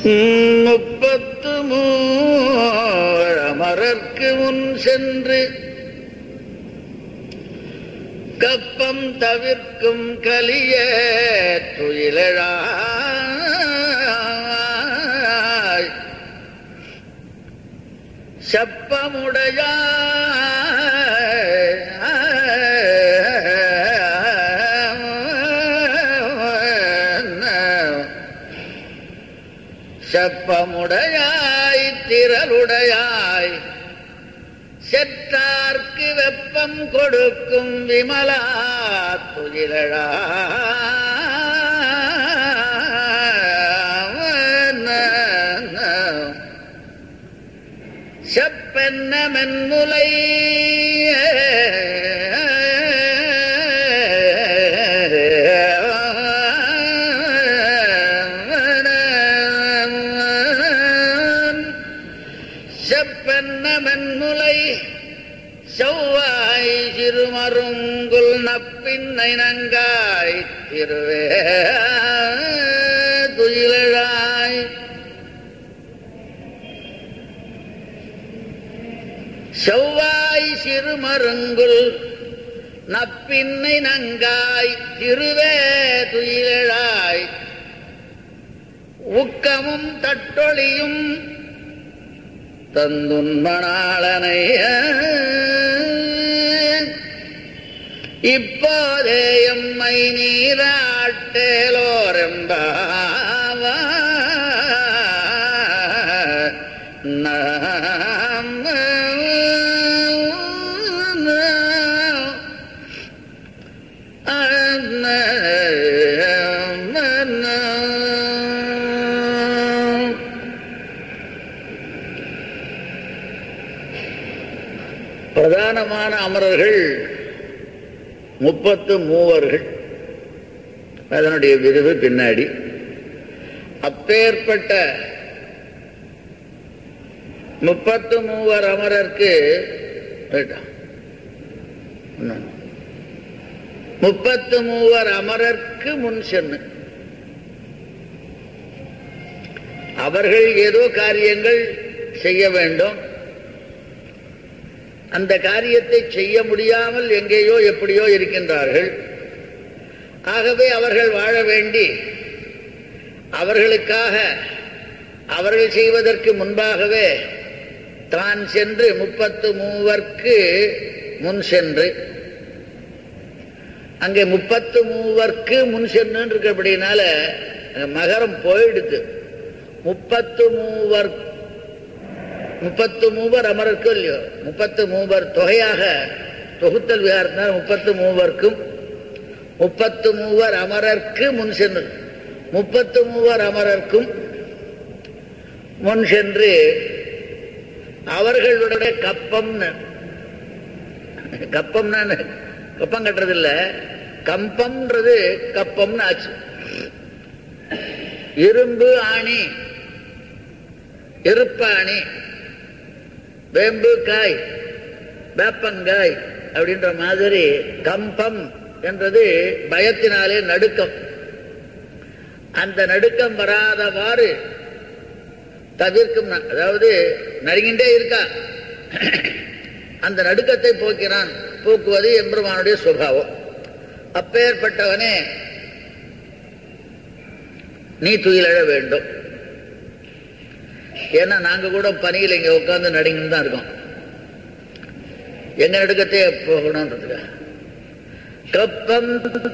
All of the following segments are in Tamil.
முப்பத்து மூமரர்க்கு முன் சென்று கப்பம் தவிர்க்கும் கலிய துயிலழாய் செப்பமுடையாய் செப்பமுடையாய் திரளுடையாய் செற்றார்க்கு வெப்பம் கொடுக்கும் விமலா துயிலழா செப்பென்ன மென்முலை செப்பென்ன மென்முலை செவ்வாய் சிறுமருங்குல் நப்பின்னை நங்காய் திருவே துயிலழாய் செவ்வாய் சிறுமருங்குல் நப்பின்னை நங்காய் திருவே துயிலழாய் ஊக்கமும் தட்டொழியும் தந்துன்மணாளனை இப்போதே எம்மை நீராட்டேலோரெம்பாவ பிரதானமான அமரர்கள் முப்பத்து மூவர்கள் அதனுடைய விரிவு பின்னாடி அப்பேற்பட்ட முப்பத்து மூவர் அமரர்க்கு வேண்டாம். இன்னொன்னு. முப்பத்து மூவர் அமரர்க்கு முன் சென்று அவர்கள் ஏதோ காரியங்கள் செய்ய வேண்டும் அந்த காரியத்தை செய்ய முடியாமல் எங்கேயோ எப்படியோ இருக்கின்றார்கள் ஆகவே அவர்கள் வாழ வேண்டி அவர்களுக்காக அவர்கள் செய்வதற்கு முன்பாகவே தான் சென்று முப்பத்து மூவர்க்கு முன் சென்று அங்கே முப்பத்து மூவர்க்கு முன் சென்று இருக்கிறபடினால மகரம் போயிடுது முப்பத்து மூவர் முப்பத்து மூவர் அமரருக்கு இல்லையோ முப்பத்து மூவர் தொகையாக தொகுத்தல் விகாரத்தினால் முப்பத்து மூவர்க்கும் முப்பத்து மூவர் அமரர்க்கு முன் சென்று முப்பத்து மூவர் அமரர்க்கும் முன் சென்று அவர்களுடைய கப்பம்னு கப்பம்னா கப்பம் கட்டுறது இல்ல கம்பம்ன்றது கப்பம்னு ஆச்சு இரும்பு ஆணி இருப்பாணி வேம்பு காய் வேப்பங்காய் அப்படின்ற மாதிரி கம்பம் என்றது பயத்தினாலே நடுக்கம் அந்த நடுக்கம் வராதவாறு தவிர்க்கும் ந- அதாவது நடுங்கின்றே இருக்கா அந்த நடுக்கத்தை போக்கினான் போக்குவது எம்பெருமானுடைய சுபாவம் அப்பேற்பட்டவனே நீ துயிலழ வேண்டும் ஏன்னா நாங்க கூட பனியில் இங்க உட்கார்ந்து நடுங்கின்னு தான் இருக்கோம் எங்க நடுக்கத்தை போகணும்ன்றதுக்கா கப்பம்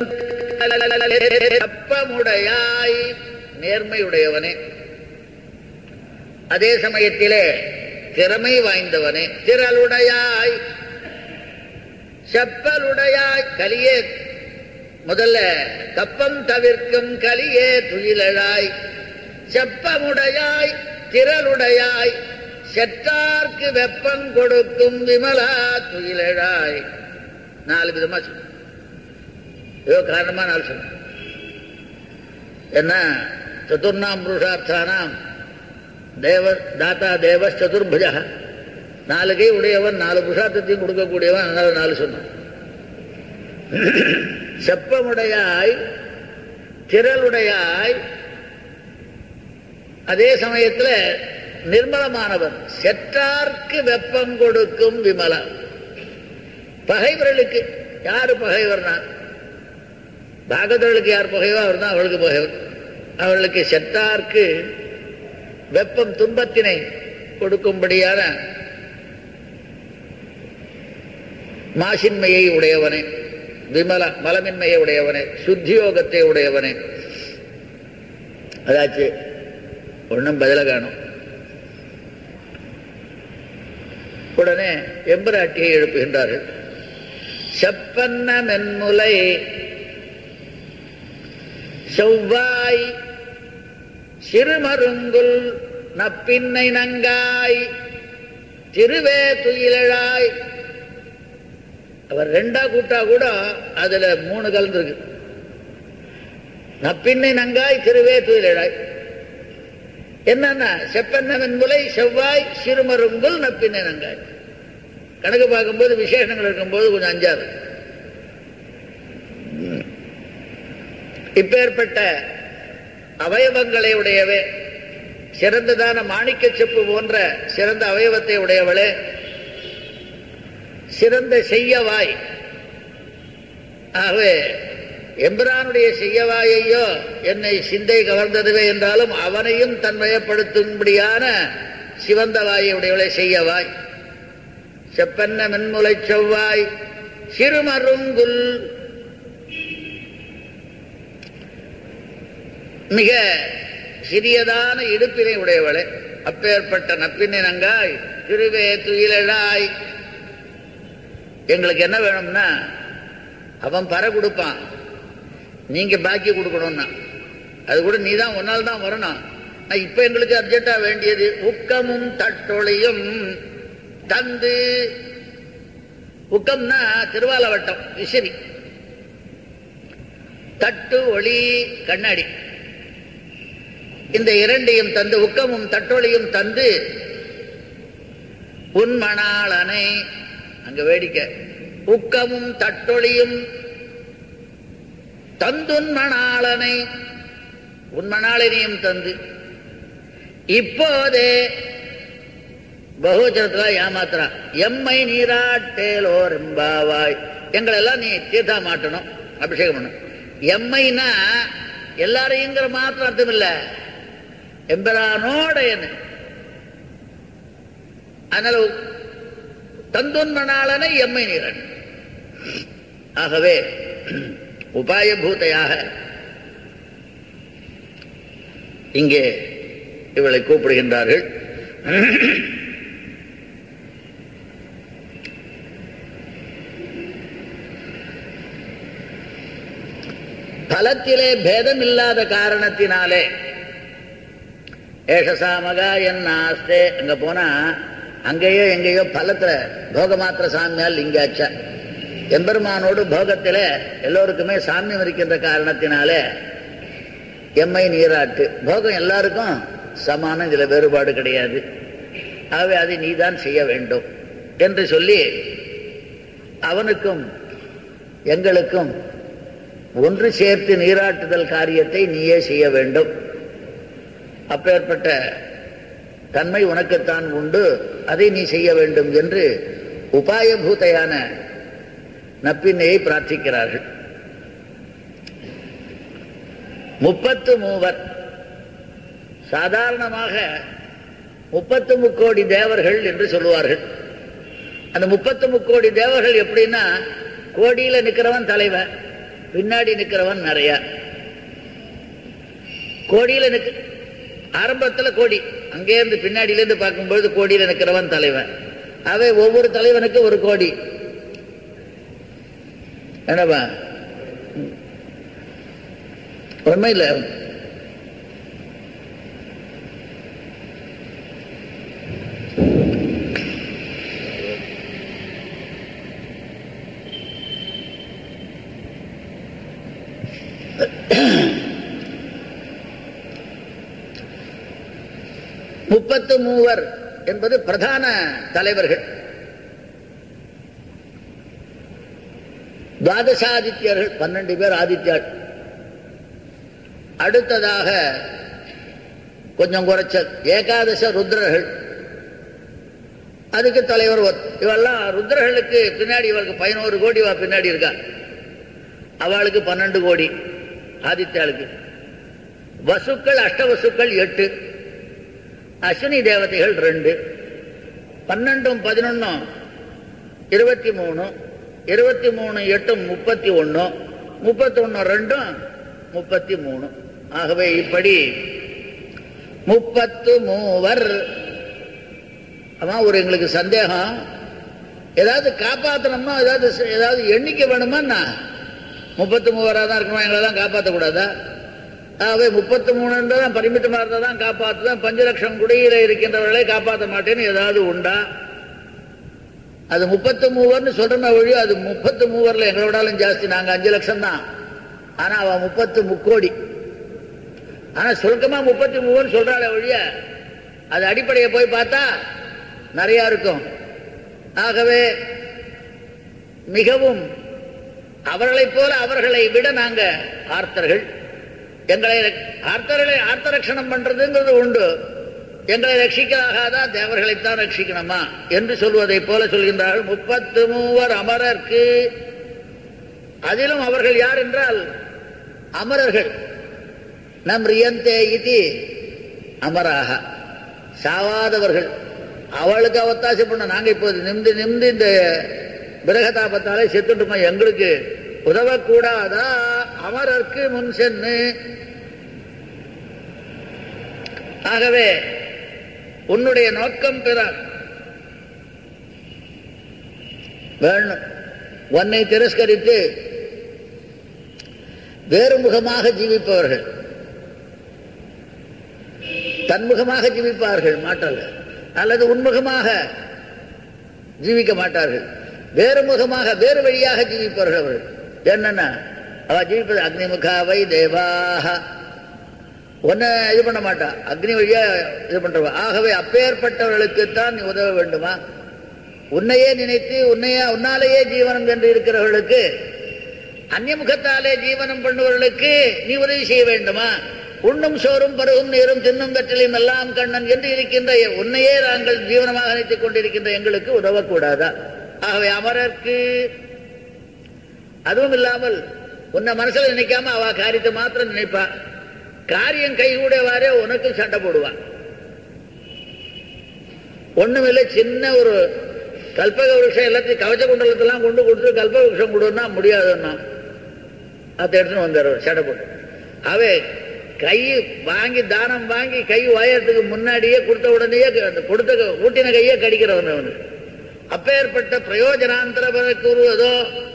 கப்பமுடையாய் நேர்மையுடையவனே அதே சமயத்திலே திறமை வாய்ந்தவனே திரளுடையாய் செப்பலுடையாய் கலியே முதல்ல கப்பம் தவிர்க்கும் கலியே துயிலழாய் செப்பமுடையாய் திரளுடையாய் செற்றார்க்கு வெப்பம் கொடுக்கும் விமலா துயிலழாய் நாலு விதமா சொல்லு ஏதோ காரணமா நாலு சொல்லு என்ன சதுர்ணாம் புருஷார்த்தானாம் தேவ தாத்தா தேவ சதுர்புஜா நாலு கை உடையவன் நாலு புருஷார்த்தத்தையும் கொடுக்கக்கூடியவன் அதனால நாலு சொன்னான் செப்பமுடையாய் திரளுடையாய் அதே சமயத்துல நிர்மலமானவர் செற்றார்க்கு வெப்பம் கொடுக்கும் விமலா பகைவர்களுக்கு யாரு பகைவர்னா பாகவதர்களுக்கு யார் பகைவோ அவர் தான் அவளுக்கு பகைவர் அவர்களுக்கு செத்தார்க்கு வெப்பம் துன்பத்தினை கொடுக்கும்படியான மாசின்மையை உடையவனே விமல மலமின்மையை உடையவனே சுத்தியோகத்தை உடையவனே அதாச்சு ஒன்றும் பதில காணும் உடனே எம்பராட்டியை எழுப்புகின்றார்கள் செப்பன்ன மென்முலை செவ்வாய் சிறுமருங்குல் நப்பின்னை நங்காய் திருவே துயிலழாய் அவர் ரெண்டா கூட்டா கூட அதுல மூணு கலந்துருக்கு நப்பின்னை நங்காய் திருவே துயிலழாய் என்னன்னா செப்பன்னவன் முலை செவ்வாய் சிறுமருங்குல் நப்பின்னை நங்காய் கணக்கு பார்க்கும்போது விசேஷங்கள் இருக்கும்போது கொஞ்சம் அஞ்சாது இப்பேற்பட்ட அவயவங்களை உடையவே சிறந்ததான மாணிக்க செப்பு போன்ற சிறந்த அவயவத்தை உடையவளே சிறந்த செய்யவாய் ஆகவே எம்பிரானுடைய செய்யவாயையோ என்னை சிந்தை கவர்ந்ததுவே என்றாலும் அவனையும் தன்மயப்படுத்தும்படியான சிவந்த வாயை உடையவளை செய்யவாய் செப்பன்ன மென்முலை செவ்வாய் சிறுமருங்குல் மிக சிறியதான இடுப்பினை உடையவளே அப்பேற்பட்ட நப்பினை நங்காய் திருவே துயிலழாய் எங்களுக்கு என்ன வேணும்னா அவன் பற கொடுப்பான் நீங்க பாக்கி கொடுக்கணும்னா அது கூட நீ தான் ஒன்னால் தான் வரணும் நான் இப்ப எங்களுக்கு அர்ஜென்டா வேண்டியது உக்கமும் தட்டொழியும் தந்து உக்கம்னா திருவாலவட்டம் விசிறி தட்டு ஒளி கண்ணாடி இந்த இரண்டையும் தந்து உக்கமும் தட்டொழியும் தந்து உன்மணாளனை அங்க வேடிக்கை உக்கமும் தட்டொழியும் தந்துன்மணாளனை உன்மணாளினையும் தந்து இப்போதே பகுவச்சனத்துல ஏமாத்துறான் எம்மை நீராட்டேலோர் எம்பாவாய் எங்களெல்லாம் நீ தீர்த்தா மாட்டணும் அபிஷேகம் பண்ணணும் எம்மைனா எல்லாரையுங்கிற மாத்திரம் அர்த்தம் இல்ல எம்பரானோட என்ன அதனால தந்துன்மணாளனை எம்மை நீரன் ஆகவே உபாயபூதையாக இங்கே இவளை கூப்பிடுகின்றார்கள் பலத்திலே பேதம் இல்லாத காரணத்தினாலே ஏஷசாமகா என் ஆஸ்தே அங்க போனா அங்கேயோ எங்கேயோ பலத்துல போகமாத்திர சாமியால் லிங்காச்சா எம்பெருமானோடு போகத்திலே எல்லோருக்குமே சாமியம் இருக்கின்ற காரணத்தினாலே எம்மை நீராட்டு போகம் எல்லாருக்கும் சமானம் இதுல வேறுபாடு கிடையாது ஆகவே அதை நீதான் செய்ய வேண்டும் என்று சொல்லி அவனுக்கும் எங்களுக்கும் ஒன்று சேர்த்து நீராட்டுதல் காரியத்தை நீயே செய்ய வேண்டும் அப்பேற்பட்ட தன்மை உனக்குத்தான் உண்டு அதை நீ செய்ய வேண்டும் என்று உபாயபூதையான நப்பின்னையை பிரார்த்திக்கிறார்கள் முப்பத்து மூவர் சாதாரணமாக முப்பத்து முக்கோடி தேவர்கள் என்று சொல்லுவார்கள் அந்த முப்பத்து முக்கோடி தேவர்கள் எப்படின்னா கோடியில நிக்கிறவன் தலைவன் பின்னாடி நிக்கிறவன் நிறைய கோடியில நிக்க ஆரம்பத்துல கோடி அங்கே இருந்து பின்னாடியில இருந்து பார்க்கும்பொழுது கோடியில நிக்கிறவன் தலைவன் அவை ஒவ்வொரு தலைவனுக்கு ஒரு கோடி என்னவா உண்மை இல்லை முப்பத்து மூவர் என்பது பிரதான தலைவர்கள் துவாதசாதித்யர்கள் பன்னெண்டு பேர் ஆதித்யாள் அடுத்ததாக கொஞ்சம் குறைச்சல் ஏகாதச ருத்ரர்கள் அதுக்கு தலைவர் ஒரு இவெல்லாம் ருத்ரர்களுக்கு பின்னாடி இவளுக்கு பதினோரு கோடி வா பின்னாடி இருக்கா அவளுக்கு பன்னெண்டு கோடி ஆதித்யாளுக்கு வசுக்கள் அஷ்டவசுக்கள் எட்டு அஸ்வினி தேவதைகள் ரெண்டு பன்னெண்டும் பதினொன்னும் இருபத்தி மூணு இருபத்தி மூணு எட்டும் முப்பத்தி ஒன்று முப்பத்தி ஒன்று ரெண்டும் முப்பத்தி மூணு ஆகவே இப்படி முப்பத்து மூவர் அதான் ஒரு எங்களுக்கு சந்தேகம் ஏதாவது காப்பாற்றணும்னா ஏதாவது செ- ஏதாவது எண்ணிக்கை வேணுமா முப்பத்து மூவராக தான் இருக்கணும் எங்களை தான் காப்பாற்றக்கூடாதா ஆகவே முப்பத்து மூணுன்றதான் பரிமித்தமாக இருந்தால் தான் காப்பாற்றுதான் பஞ்ச லட்சம் குடியில இருக்கின்றவர்களை காப்பாற்ற மாட்டேன்னு ஏதாவது உண்டா அது முப்பத்து மூவர்னு சொல்றமே ஒழிய அது முப்பத்து மூவர்ல எங்களோடாலும் ஜாஸ்தி நாங்க அஞ்சு லட்சம் தான் ஆனா அவ முப்பத்து முக்கோடி ஆனா சுருக்கமா முப்பத்தி மூவர்னு சொல்றாளே ஒழிய அது அடிப்படையை போய் பார்த்தா நிறைய இருக்கும் ஆகவே மிகவும் அவர்களைப் போல அவர்களை விட நாங்க ஆர்த்தர்கள் எங்களை ஆர்த்தர்களை ஆர்த்த ரட்சணம் பண்றதுங்கிறது உண்டு எங்களை ரட்சிக்காகாதா தேவர்களைத்தான் ரட்சிக்கணுமா என்று சொல்வதைப் போல சொல்கின்றார்கள் முப்பத்து மூவர் அமரர்க்கு அதிலும் அவர்கள் யார் என்றால் அமரர்கள் நம் ரியந்தே இது அமராக சாவாதவர்கள் அவளுக்கு அவத்தாசை பண்ண நாங்க இப்போது நிமிந்து நிமிந்து இந்த பிரகதாபத்தாலே செத்துட்டுமா எங்களுக்கு உதவக்கூடாதா அமரர்க்கு முன் சென்று ஆகவே உன்னுடைய நோக்கம் பெற வேணும் உன்னை திரஸ்கரித்து வேறு முகமாக ஜீவிப்பவர்கள் தன்முகமாக ஜீவிப்பார்கள் மாட்டார்கள் அல்லது உன்முகமாக ஜீவிக்க மாட்டார்கள் வேறு முகமாக வேறு வழியாக ஜீவிப்பார்கள் அவர்கள் என்னன்னா அவ ஜீவிப்பது அக்னிமுகாவை தேவாக ஒன்ன இது பண்ண மாட்டா அக்னி வழியா இது பண்றவா ஆகவே அப்பேற்பட்டவர்களுக்குத்தான் நீ உதவ வேண்டுமா உன்னையே நினைத்து உன்னையே உன்னாலேயே ஜீவனம் என்று இருக்கிறவர்களுக்கு அந்நியமுகத்தாலே ஜீவனம் பண்ணுவவர்களுக்கு நீ உதவி செய்ய வேண்டுமா உண்ணும் சோறும் பருகும் நீரும் தின்னும் கற்றலையும் எல்லாம் கண்ணன் என்று இருக்கின்ற உன்னையே நாங்கள் ஜீவனமாக நினைத்துக் கொண்டிருக்கின்ற எங்களுக்கு உதவக்கூடாதா ஆகவே அமரர்க்கு அதுவும் இல்லாமல் உன்னை மனசுல நினைக்காம அவ காரியத்தை மாத்திரம் நினைப்பா காரியம் கைகூடவாரே உனக்கு சண்டை போடுவான் ஒண்ணுமில்லை சின்ன ஒரு கல்பக விருஷம் எல்லாத்தையும் கவச்ச குண்டலத்தெல்லாம் கொண்டு கொடுத்து கல்பக விருஷம் கொடுன்னா முடியாதுன்னா அதை எடுத்துன்னு வந்தார் சண்டை போட்டு அவே கை வாங்கி தானம் வாங்கி கை வாயறதுக்கு முன்னாடியே கொடுத்த உடனேயே அந்த கொடுத்த ஊட்டின கையே கடிக்கிறவன் அவனு அப்பேற்பட்ட பிரயோஜனாந்தர கூறுவதோ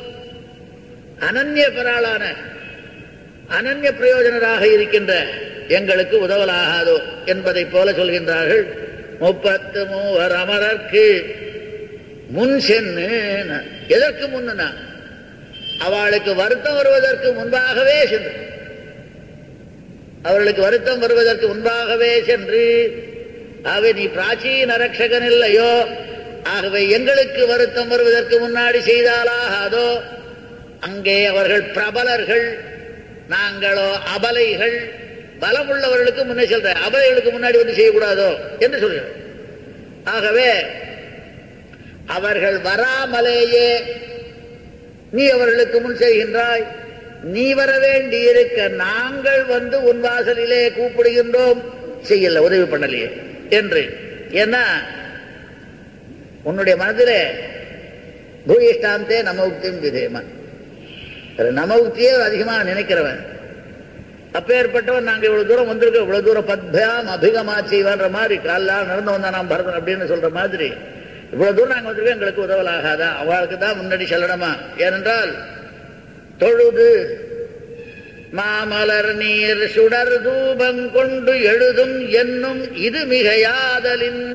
அனன்ய பராளான அனன்ய பிரயோஜனராக இருக்கின்ற எங்களுக்கு உதவலாகாதோ என்பதை போல சொல்கின்றார்கள் முப்பத்து மூவர் அமரர்க்கு முன் சென்று எதற்கு முன்னா அவளுக்கு வருத்தம் வருவதற்கு முன்பாகவே சென்று அவர்களுக்கு வருத்தம் வருவதற்கு முன்பாகவே சென்று ஆகவே நீ பிராச்சீன ரட்சகன் இல்லையோ ஆகவே எங்களுக்கு வருத்தம் வருவதற்கு முன்னாடி செய்தாலாகாதோ அங்கே அவர்கள் பிரபலர்கள் நாங்களோ அபலைகள் பலம் உள்ளவர்களுக்கு முன்னே செல்ற அபலைகளுக்கு முன்னாடி வந்து செய்யக்கூடாதோ என்று சொல்கிறோம் ஆகவே அவர்கள் வராமலேயே நீ அவர்களுக்கு முன் செய்கின்றாய் நீ வர வேண்டி இருக்க நாங்கள் வந்து உன் வாசலிலே கூப்பிடுகின்றோம் செய்யல உதவி பண்ணலையே என்று ஏன்னா உன்னுடைய மனதிலே பூயிஷ்டாந்தே நம உக்தியும் விதேமா நம உக்தியே அதிகமாக நினைக்கிறவன் அப்பேற்பட்டவன் நாங்க இவ்வளவு தூரம் வந்திருக்கோம் இவ்வளவு தூரம் பத்யாம் அபிகமா செய்வான்ற மாதிரி காலாம் நடந்து வந்தா நாம் பரதன் அப்படின்னு சொல்ற மாதிரி இவ்வளவு தூரம் நாங்க வந்திருக்கோம் எங்களுக்கு உதவலாகாதா அவளுக்கு தான் முன்னாடி செல்லணுமா ஏனென்றால் தொழுது மாமலர் நீர் சுடர் தூபம் கொண்டு எழுதும் என்னும் இது மிகையாதலின்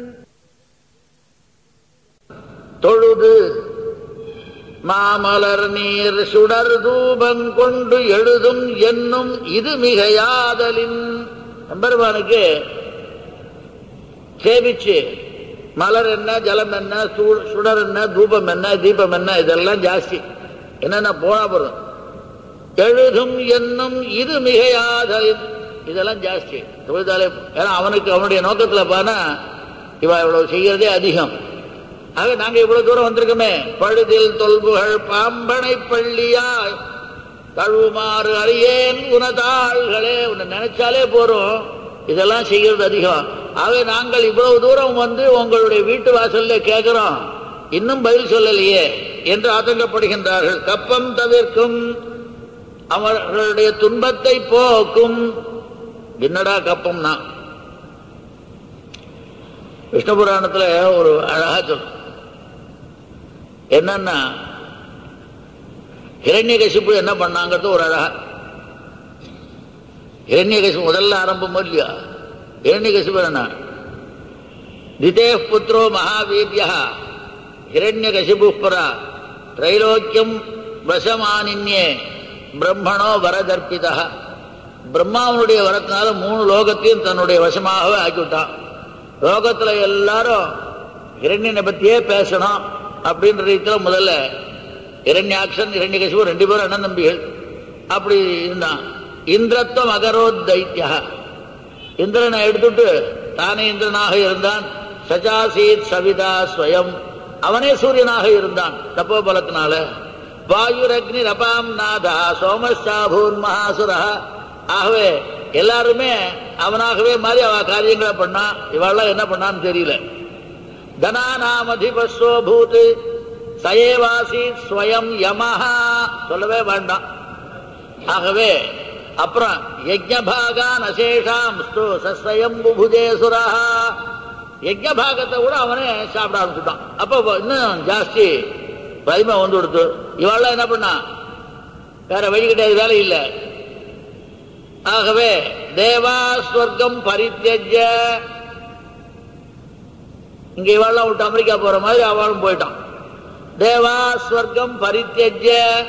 தொழுது மாமலர் நீர் சுடர் தூபம் கொண்டு எழுதும் என்னும் இது மிகையாதலின் நம்பருவானுக்கு சேவிச்சு மலர் என்ன ஜலம் என்ன சு- சுடர் என்ன தூபம் என்ன தீபம் என்ன இதெல்லாம் ஜாஸ்தி என்னென்ன போனா போதும் எழுதும் என்னும் இது மிகையாதலின் இதெல்லாம் ஜாஸ்தி தொழுதாலே ஏன்னா அவனுக்கு அவனுடைய நோக்கத்துல பானா இவ இவ்வளவு செய்யறதே அதிகம் ஆக நாங்க இவ்வளவு தூரம் வந்திருக்கோமே பழுதில் தொல்புகள் பாம்பனை பள்ளியாய் தழுவுமாறு அறியேன் உனதாள்களே உன்னை நினைச்சாலே போறோம் இதெல்லாம் செய்யறது அதிகம் ஆகவே நாங்கள் இவ்வளவு தூரம் வந்து உங்களுடைய வீட்டு வாசல்ல கேட்கிறோம் இன்னும் பதில் சொல்லலையே என்று ஆதங்கப்படுகின்றார்கள் கப்பம் தவிர்க்கும் அவர்களுடைய துன்பத்தை போக்கும் என்னடா கப்பம்னா விஷ்ணு புராணத்துல ஒரு அழகா சொல் என்னன்னா ஹிரண்யகசிப்பு என்ன பண்ணாங்கிறது ஒரு அழகா ஹிரண்யகசிப்பு முதல்ல ஆரம்பம் இல்லையா ஹிரண்யகசிப்பு என்ன திதே புத்திரோ மகாவீரியா ஹிரண்யகசிபு பரா திரைலோக்கியம் வசமானின்யே பிரம்மணோ வரதர்ப்பிதா பிரம்மாவனுடைய வரத்தினால மூணு லோகத்தையும் தன்னுடைய வசமாகவே ஆக்கிவிட்டான் லோகத்துல எல்லாரும் இரண்யனை பத்தியே பேசணும் அப்படின்ற ரீதியில முதல்ல இரண்யாக்ஷன் இரண்யகசிபு ரெண்டு பேரும் அண்ணன் தம்பிகள் அப்படி இருந்தான் இந்திரத்துவம் அகரோத் தைத்தியா இந்திரனை எடுத்துட்டு தானே இந்திரனாக இருந்தான் சஜாசீத் சவிதா ஸ்வயம் அவனே சூரியனாக இருந்தான் தப்போ பலத்தினால வாயுரக்னி ரபாம் நாதா சோமசாபூன் மகாசுரா ஆகவே எல்லாருமே அவனாகவே மாதிரி அவ காரியங்களை பண்ணான் இவாள்லாம் என்ன பண்ணான்னு தெரியல தனானாமதிபஸ்வோ பூத் சயேவாசி ஸ்வயம் யமஹா சொல்லவே வேண்டாம் ஆகவே அப்புறம் யஜ்ஞபாகான் அசேஷாம் ஸ்து சஸ்வயம் புபுஜேசுரா யஜ்ஞபாகத்தை கூட அவனே சாப்பிட ஆரம்பிச்சுட்டான் அப்ப இன்னும் ஜாஸ்தி வலிமை வந்து கொடுத்து இவாள்லாம் என்ன பண்ணா வேற வழி கிடையாது வேலை இல்லை ஆகவே தேவா ஸ்வர்க்கம் பரித்தஜ இங்க இவாள்லாம் விட்டு அமெரிக்கா போற மாதிரி அவளும் போயிட்டான் தேவா ஸ்வர்க்கம் பரித்தஜ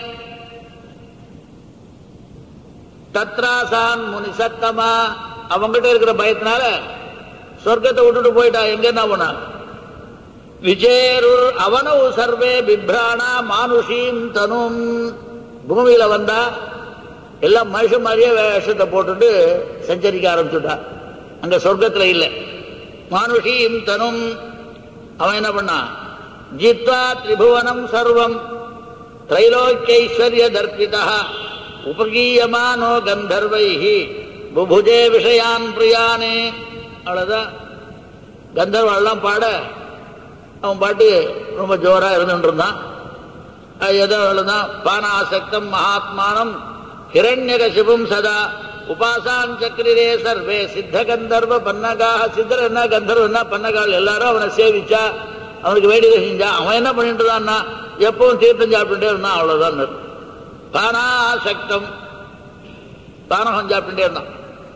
தத்ராசான் முனிசத்தமா அவங்கிட்ட இருக்கிற பயத்தினால சொர்க்கத்தை விட்டுட்டு போயிட்டா எங்க என்ன பண்ணா விஜேருர் அவனவு சர்வே பிப்ராணா மானுஷீம் தனும் பூமியில வந்தா எல்லாம் மனுஷன் மாதிரியே வேஷத்தை போட்டுட்டு சஞ்சரிக்க ஆரம்பிச்சுட்டா அங்க சொர்க்கத்துல இல்லை மானுஷீம் தனும் அவன் என்ன பண்ணா ஜித்வா திரிபுவனம் சர்வம் திரைலோக்கியைஸ்வர்ய தர்ப்பிதா உபகீயமானோ கந்தர்வைஹி புபுஜே விஷயான் பிரியானே அவ்வளவுதான் கந்தர்வெல்லாம் பாட அவன் பாட்டு ரொம்ப ஜோரா இருந்துட்டு இருந்தான் அது எதோ அவ்வளவுதான் பானாசக்தம் மகாத்மானம் ஹிரண்யகசிபும் சதா உபாசான் சக்கரிரே சர்வே சித்த கந்தர்வ பன்னகாக சித்தர் என்ன கந்தர்வ என்ன பன்னகால் எல்லாரும் அவனை சேவிச்சா அவனுக்கு வேடிக்கை செஞ்சா அவன் என்ன பண்ணிட்டு இருந்தான்னா எப்பவும் தீர்த்தம் சாப்பிட்டுட்டே இருந்தான் அவ்வளவுதான் பானாசக்தம் பானகம் சாப்பிட்டுட்டே இருந்தான்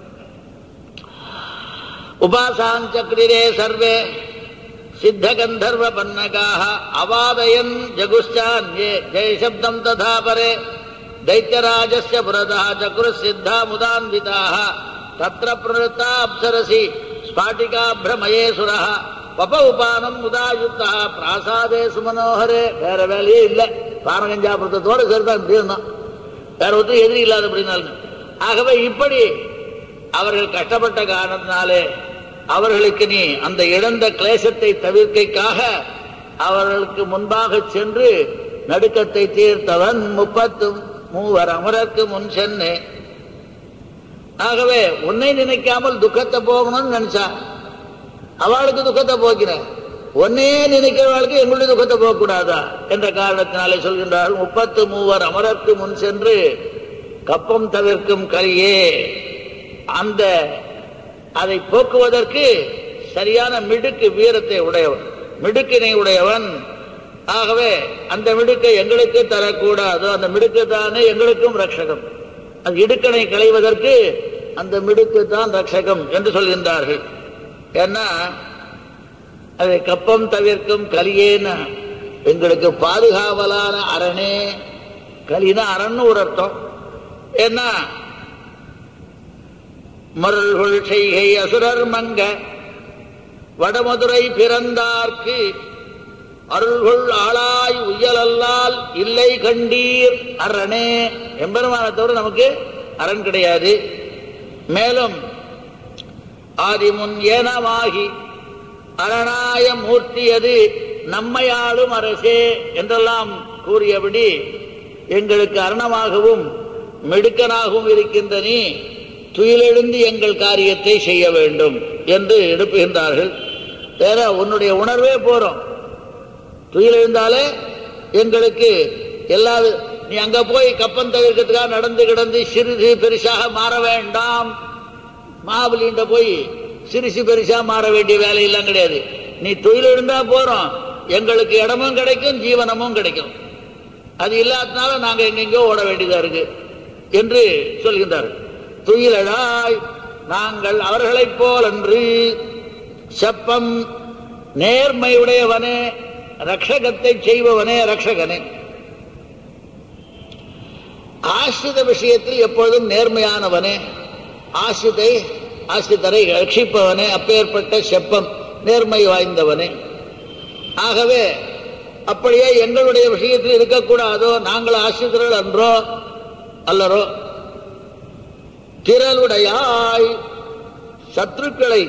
உபாசான் சக்கரிரே சர்வே சித்த கந்தர்வ பன்னகாக அவாதயன் ஜகுஷ்சான்யே ஜெயசப்தம் ததா பரே दैत्यराजस्य पुरतः चक्रुः सिद्धा मुदान्विताः तत्र प्रवृत्ता अप्सरसि स्फाटिकाभ्रमये सुरः பப உபானம் முதாயுக்தா பிராசாதே சுமனோகரே வேற வேலையே இல்லை பானகஞ்சாபுரத்தோடு சேர்த்தான் இப்படி இருந்தான் வேற ஒருத்தர் எதிரி இல்லாத அப்படின்னாலும் ஆகவே இப்படி அவர்கள் கஷ்டப்பட்ட காரணத்தினாலே அவர்களுக்கு நீ அந்த இழந்த கிளேசத்தை தவிர்க்கைக்காக அவர்களுக்கு முன்பாக சென்று நடுக்கத்தை தீர்த்தவன் முப்பத்தும் மூவர் அமரருக்கு முன் சென்னு ஆகவே உன்னை நினைக்காமல் துக்கத்தை போகணும்னு நினைச்சா அவளுக்கு துக்கத்தை போக்கிற ஒன்னே நினைக்கிறவர்களுக்கு எங்களுடைய துக்கத்தை போகக்கூடாதா என்ற காரணத்தினாலே சொல்கின்றார்கள் முப்பத்து மூவர் அமரருக்கு முன் சென்று கப்பம் தவிர்க்கும் கலியே அந்த அதை போக்குவதற்கு சரியான மிடுக்கு வீரத்தை உடையவன் மிடுக்கினை உடையவன் ஆகவே அந்த மிடுக்கை எங்களுக்கு தரக்கூடாது அந்த மிடுக்கு தானே எங்களுக்கும் ரட்சகம் அது இடுக்கனை களைவதற்கு அந்த மிடுக்கு தான் ரட்சகம் என்று சொல்கின்றார்கள் ஏன்னா அதை கப்பம் தவிர்க்கும் கலியேன்னு எங்களுக்கு பாதுகாவலான அரணே கலினா அரண்னு ஒரு அர்த்தம் ஏன்னா மருள்கள் செய்கை அசுரர் மங்க வடமதுரை பிறந்தார்க்கு அருள்கொள் ஆளாய் உயலல்லால் இல்லை கண்டீர் அரணே எம்பெருமான தவிர நமக்கு அரண் கிடையாது மேலும் ஆதிமுன் ஏனமாகி அரணாய மூர்த்தியது நம்மையாளும் அரசே என்றெல்லாம் கூறியபடி எங்களுக்கு அரணமாகவும் மெடுக்கனாகவும் இருக்கின்ற நீ துயிலெழுந்து எங்கள் காரியத்தை செய்ய வேண்டும் என்று எழுப்புகின்றார்கள் வேற உன்னுடைய உணர்வே போறோம் துயிலெழுந்தாலே எங்களுக்கு எல்லா நீ அங்க போய் கப்பம் தவிர்க்கிறதுக்காக நடந்து கிடந்து சிறிது பெருசாக மாற வேண்டாம் மாபலிண்ட போய் சிறுசு பெருசா மாற வேண்டிய வேலையெல்லாம் கிடையாது நீ தொழில் இருந்தா போறோம் எங்களுக்கு இடமும் கிடைக்கும் ஜீவனமும் கிடைக்கும் அது இல்லாதனால நாங்க எங்கெங்கோ ஓட வேண்டியதா இருக்கு என்று சொல்கின்றார் துயிலழாய் நாங்கள் அவர்களைப் போல் அன்று செப்பம் நேர்மையுடையவனே ரக்ஷகத்தை செய்பவனே ரக்ஷகனே ஆசிரித விஷயத்தில் எப்பொழுதும் நேர்மையானவனே ஆசிரிதை ஆசிரிதரை ரட்சிப்பவனே அப்பேற்பட்ட செப்பம் நேர்மை வாய்ந்தவனே ஆகவே அப்படியே எங்களுடைய விஷயத்தில் இருக்கக்கூடாதோ நாங்கள் ஆசிரியர்கள் அன்றோ அல்லரோ திரளுடையாய் சத்துருக்களை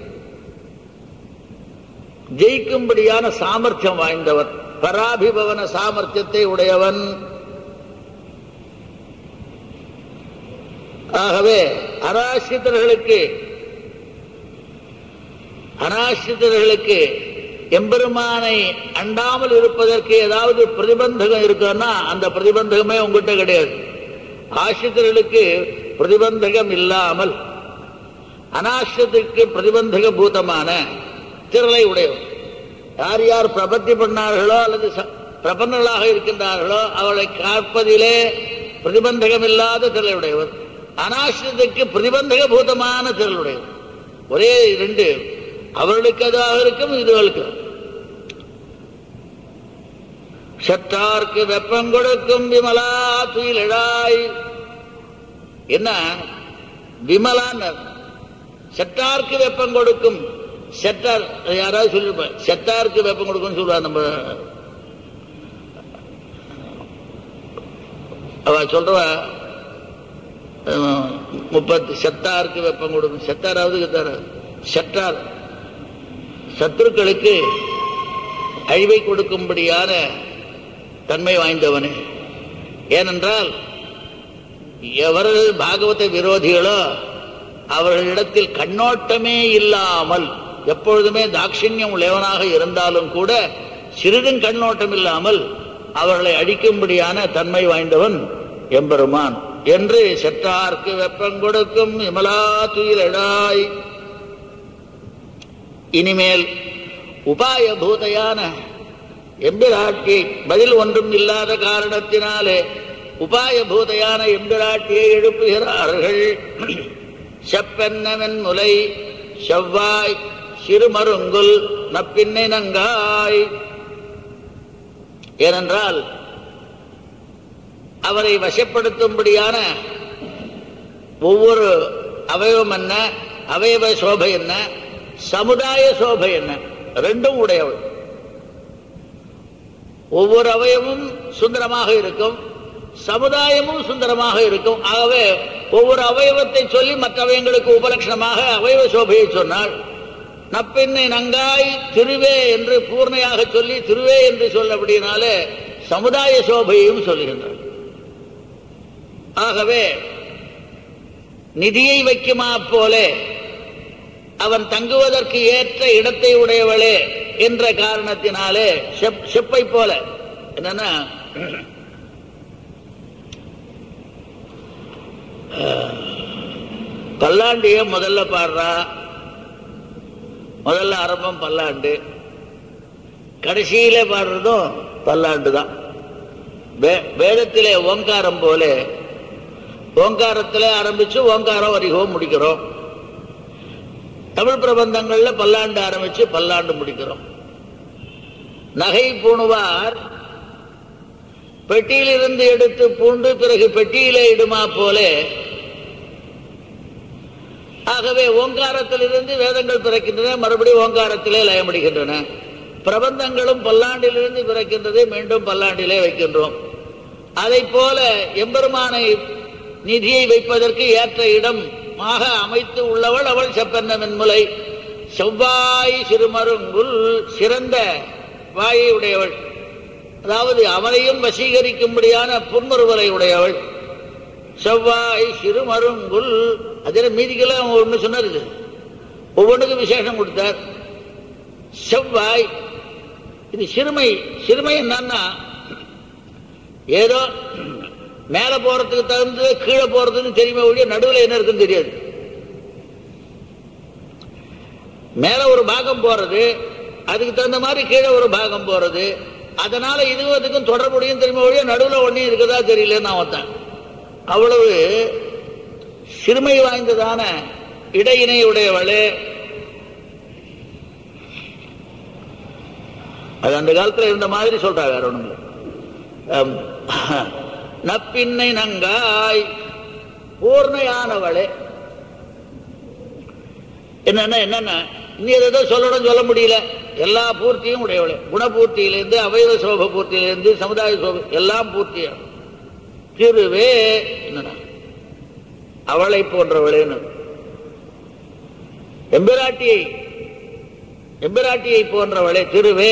ஜெயிக்கும்படியான சாமர்த்தியம் வாய்ந்தவன் பராபிபவன சாமர்த்தியத்தை உடையவன் ஆகவே அராசிரியர்களுக்கு அனாசிரியர்களுக்கு எம்பெருமானை அண்டாமல் இருப்பதற்கு ஏதாவது பிரதிபந்தகம் இருக்குன்னா அந்த பிரதிபந்தகமே உங்ககிட்ட கிடையாது ஆசிரியர்களுக்கு பிரதிபந்தகம் இல்லாமல் அனாசிரத்துக்கு பிரதிபந்தக பூதமான திரளை உடையவர் யார் யார் பிரபத்தி பண்ணார்களோ அல்லது ச- பிரபன்னர்களாக இருக்கின்றார்களோ அவளை காப்பதிலே பிரதிபந்தகம் இல்லாத திரளை உடையவர் அனாசிரத்துக்கு பிரதிபந்தக பூதமான திரள் உடையவர் ஒரே ரெண்டு அவர்களுக்கு அதாக இருக்கும் இதுகளுக்கு சற்றார்க்கு வெப்பம் கொடுக்கும் விமலா துயிலழாய் என்ன விமலான்னு செட்டார்க்கு வெப்பம் கொடுக்கும் செட்டார் அது யாராவது சொல்லிருப்பேன் செட்டாருக்கு வெப்பம் கொடுக்கும்னு சொல்லுவா நம்ம அவ சொல்றவ அஹ், முப்பத்து செத்தாருக்கு வெப்பம் கொடுக்கும் செத்தாராவது கித்தாரா செட்டார் சத்துருக்களுக்கு அழிவை கொடுக்கும்படியான தன்மை வாய்ந்தவனே ஏனென்றால் எவர்கள் பாகவத விரோதிகளோ அவர்களிடத்தில் கண்ணோட்டமே இல்லாமல் எப்பொழுதுமே தாட்சிணியம் உடையவனாக இருந்தாலும் கூட சிறிதும் கண்ணோட்டம் இல்லாமல் அவர்களை அழிக்கும்படியான தன்மை வாய்ந்தவன் எம்பெருமான் என்று செற்றார்க்கு வெப்பம் கொடுக்கும் விமலா துயிலடாய் இனிமேல் உபாய பூதையான எம்பிராட்டி பதில் ஒன்றும் இல்லாத காரணத்தினாலே உபாய பூதையான எம்பிராட்டியை எழுப்புகிறார்கள் செப்பென்னவன் முலை செவ்வாய் சிறுமருங்குல் நப்பின்னை நங்காய் ஏனென்றால் அவரை வசப்படுத்தும்படியான ஒவ்வொரு அவயவம் என்ன அவயவ சோபை என்ன சமுதாய சோபை என்ன ரெண்டும் உடையவள் ஒவ்வொரு அவயமும் சுந்தரமாக இருக்கும் சமுதாயமும் சுந்தரமாக இருக்கும் ஆகவே ஒவ்வொரு அவயவத்தை சொல்லி மற்ற அவயங்களுக்கு உபலட்சணமாக அவயவ சோபையை சொன்னாள் நப்பெண்ணை நங்காய் திருவே என்று பூர்ணையாக சொல்லி திருவே என்று சொல்லபடினாலே சமுதாய சோபையையும் சொல்லுகின்றார் ஆகவே நிதியை வைக்குமா போலே அவன் தங்குவதற்கு ஏற்ற இடத்தை உடையவளே என்ற காரணத்தினாலே செப் செப்பை போல என்னன்னா பல்லாண்டிய முதல்ல பாடுறா முதல்ல ஆரம்பம் பல்லாண்டு கடைசியில பாடுறதும் பல்லாண்டு தான் வே- வேதத்திலே ஓங்காரம் போல ஓங்காரத்துல ஆரம்பிச்சு ஓங்காரம் வரிகவும் முடிக்கிறோம் தமிழ் பிரபந்தங்கள்ல பல்லாண்டு ஆரம்பிச்சு பல்லாண்டு முடிக்கிறோம் நகை பூணுவார் பெட்டியிலிருந்து எடுத்து பூண்டு பிறகு பெட்டியிலே இடுமா போலே ஆகவே ஓங்காரத்திலிருந்து வேதங்கள் பிறக்கின்றன மறுபடியும் ஓங்காரத்திலே லயமடைகின்றன பிரபந்தங்களும் பல்லாண்டிலிருந்து பிறக்கின்றது மீண்டும் பல்லாண்டிலே வைக்கின்றோம் அதை போல எம்பெருமானை நிதியை வைப்பதற்கு ஏற்ற இடம் மாக அமைத்து உள்ளவள் அவள் செப்பென்ன மென்முலை செவ்வாய் சிறுமருங்குல் சிறந்த வாயை உடையவள் அதாவது அவனையும் வசீகரிக்கும்படியான புன்முறுவலை உடையவள் செவ்வாய் சிறுமருங்குல் அதில் மீதிக்கெல்லாம் ஒன்று சொன்னார் ஒவ்வொன்றுக்கும் விசேஷம் கொடுத்தார் செவ்வாய் இது சிறுமை சிறுமை என்னன்னா ஏதோ மேல போறதுக்கு தகுந்து கீழே போறதுன்னு தெரியுமே ஒழிய நடுவில் என்ன இருக்குன்னு தெரியாது மேல ஒரு பாகம் போறது அதுக்கு தகுந்த மாதிரி கீழே ஒரு பாகம் போறது அதனால இதுவும் அதுக்கும் தொடர்புடையும் தெரியுமே ஒழிய நடுவில் ஒன்றையும் இருக்குதா தெரியலன்னு நான் வந்தேன் அவ்வளவு சிறுமை வாய்ந்ததான இடையினை உடையவளே அது அந்த காலத்துல இருந்த மாதிரி சொல்றா வேற ஒண்ணுங்க நப்பின்னை நங்காய் பூர்ணையானவளே என்னன்னா என்னன்னா நீ ஏதோ சொல்லணும் சொல்ல முடியல எல்லா பூர்த்தியும் உடையவளே குணபூர்த்தியிலிருந்து அவயவ சோப பூர்த்தியிலிருந்து சமுதாய சோப எல்லாம் பூர்த்தியா திருவே என்னன்னா அவளை போன்றவளேன்னு எம்பிராட்டியை எம்பிராட்டியை போன்றவளே திருவே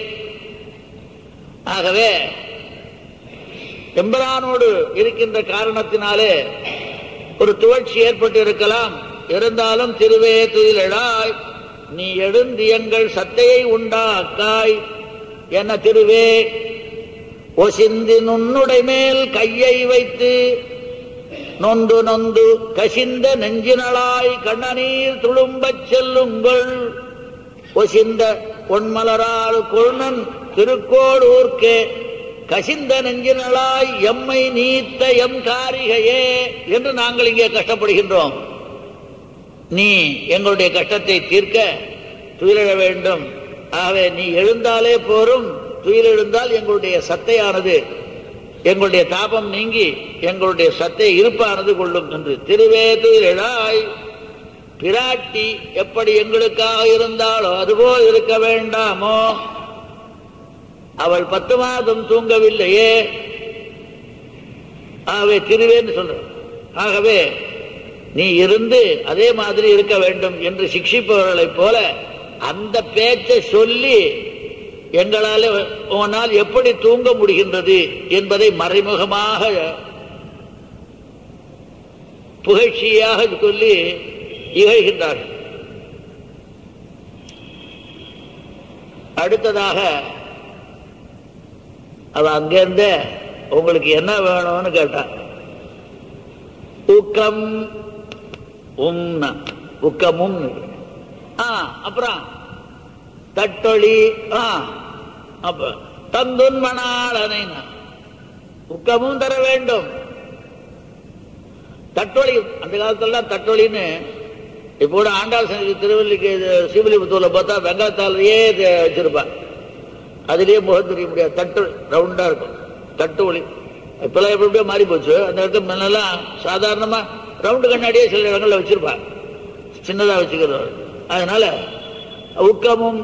ஆகவே எம்பரானோடு இருக்கின்ற காரணத்தினாலே ஒரு துவழ்ச்சி ஏற்பட்டு இருக்கலாம் இருந்தாலும் திருவே துயிலெழாய் நீ எழுந்து எங்கள் சத்தையை உண்டாக்காய் என்ன திருவே ஒசிந்து நுண்ணுடை மேல் கையை வைத்து நொந்து நொந்து கசிந்த நெஞ்சினளாய் கண்ணநீர் துளும்பச் செல்லுங்கள் ஒசிந்த பொன்மலரால் கொழுனன் திருக்கோடூர்க்கே கசிந்த நெஞ்சினளாய் எம்மை நீத்த எம் காரிகையே என்று நாங்கள் இங்கே கஷ்டப்படுகின்றோம் நீ எங்களுடைய கஷ்டத்தை தீர்க்க துயிலிட வேண்டும் ஆகவே நீ எழுந்தாலே போரும் துயிலெழுந்தால் எங்களுடைய சத்தையானது எங்களுடைய தாபம் நீங்கி எங்களுடைய சத்தை இருப்பானது கொள்ளும் என்று திருவே துயிலெழாய் பிராட்டி எப்படி எங்களுக்காக இருந்தாலோ அதுபோல் இருக்க வேண்டாமோ அவள் பத்து மாதம் தூங்கவில்லையே ஆகவே திருவேன்னு சொல்ற ஆகவே நீ இருந்து அதே மாதிரி இருக்க வேண்டும் என்று சிக்ஷிப்பவர்களைப் போல அந்த பேச்சை சொல்லி எங்களால் உன்னால் எப்படி தூங்க முடிகின்றது என்பதை மறைமுகமாக புகழ்ச்சியாக சொல்லி இகழ்கின்றார்கள் அடுத்ததாக அவ அங்கிருந்த உங்களுக்கு என்ன வேணும்னு கேட்டான் ஊக்கம் உம்னா உக்கமும் ஆ அப்புறம் தட்டொளி ஆ அப்ப தந்துன் மணாளனை உக்கமும் தர வேண்டும் தட்டொளி அந்த காலத்துல தட்டொளின்னு இப்போ கூட ஆண்டாள் சந்தி திருவல்லிக்கு ஸ்ரீவில்லிபுத்தூர்ல பார்த்தா வெங்காயத்தாலேயே வச்சிருப்பா அதுலயே முகம் தெரிய முடியாது தட்டு ரவுண்டா இருக்கும் தட்டு ஒளி இப்பெல்லாம் எப்படி எப்படியோ மாறி போச்சு அந்த இடத்துல முன்னெல்லாம் சாதாரணமா ரவுண்டு கண்ணாடியே சில இடங்கள்ல வச்சிருப்பா சின்னதா வச்சுக்கிறது அதனால உக்கமும்